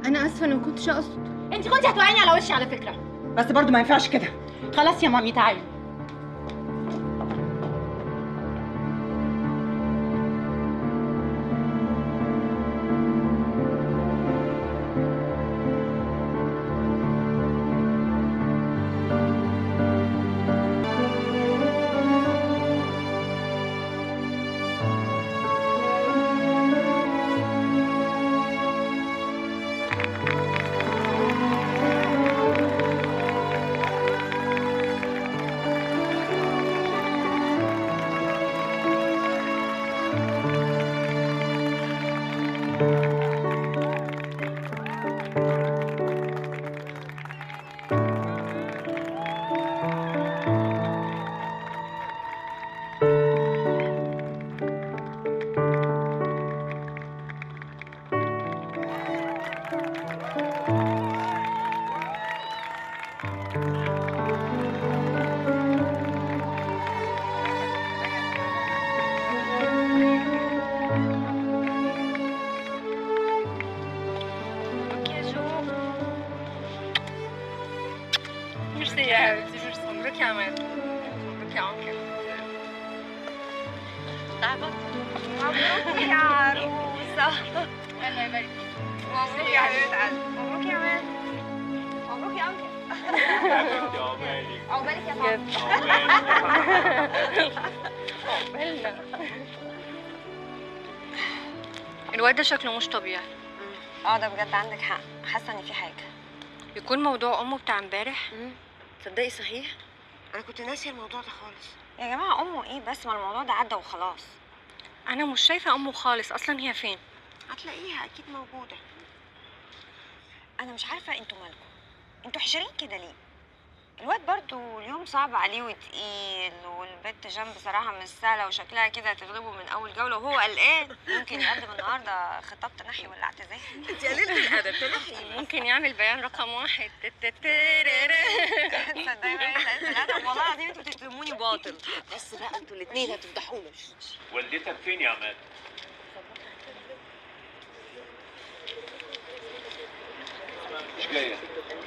انا اسفه انا ما كنتش اقصد انت كنت هتوقعيني على وشي على فكره بس برضو ما ينفعش كده خلاص يا مامي تعالي ميرسي يا حبيبتي ميرسي مبروك يا عماد مبروك يا عمر مبروك يا عروسة الله يبارك مبروك يا حبيبة قلبي مبروك يا مان مبروك يا أنكل عقبالك يا عقبالنا الواد ده شكله مش طبيعي اه ده بجد عندك حق حاسة إن في حاجة يكون موضوع امه بتاع امبارح تصدقي صحيح أنا كنت ناسية الموضوع ده خالص يا جماعة أمه إيه بس ما الموضوع ده عدى وخلاص انا مش شايفه امه خالص اصلا هي فين هتلاقيها أكيد موجودة أنا مش عارفة انتوا مالكم انتوا حشرين كده ليه الواد برضو اليوم صعب عليه وتقيل والبنت جنب بصراحة مش سهلة وشكلها كده هتغلبه من أول جولة وهو قلقان ممكن يقدم النهاردة خطاب تنحي ولا اعتزال انت قليلة الأدب تنحي ممكن يعمل بيان رقم واحد تصدقي بقى قليلة الأدب والله العظيم انتوا بتتهموني باطل بس بقى انتوا الاثنين هتفضحونا والدتك فين يا عماد؟ مش جاية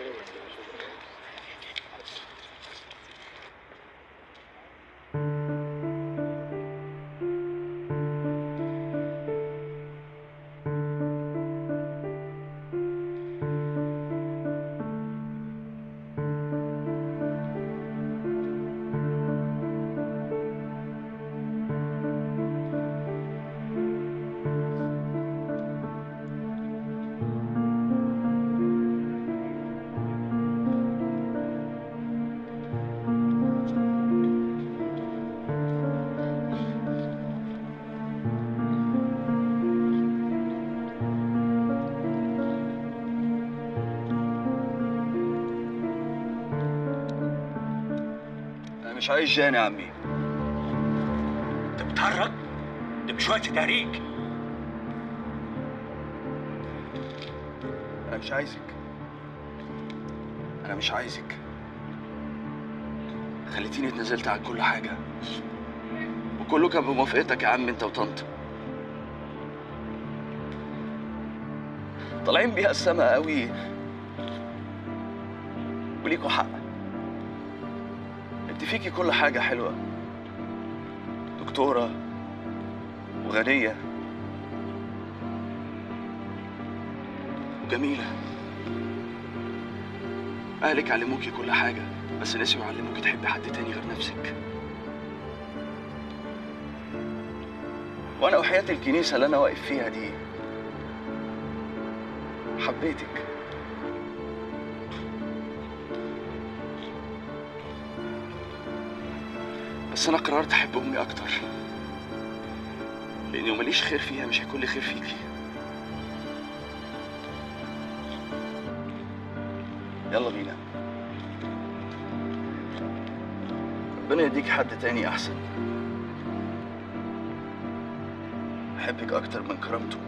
انا مش عايز جان يا عمي انت بتهرج؟ ده مش وقت تهريج انا مش عايزك انا مش عايزك خليتيني اتنازلت عن كل حاجه وكله كان بموافقتك يا عم انت وطنط طالعين بيها السما قوي وليكوا حق انت فيكي كل حاجه حلوه دكتوره وغنيه وجميله اهلك علموكي كل حاجه بس نسيوا يعلموكي تحبي حد تاني غير نفسك وانا وحياه الكنيسه اللي انا واقف فيها دي حبيتك بس انا قررت احب امي اكتر لاني ماليش خير فيها مش هيكون لي خير فيكي يلا بينا ربنا يديك حد تاني احسن احبك اكتر من كرامته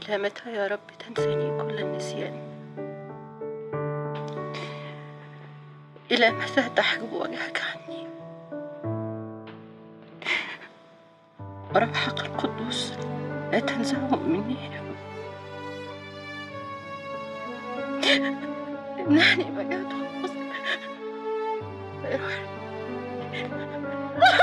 إلى متى يا رب تنساني كل النسيان إلى متى تحجب وجهك عني روحك القدوس لا تنزعه مني امنحني بجد خلاص روحي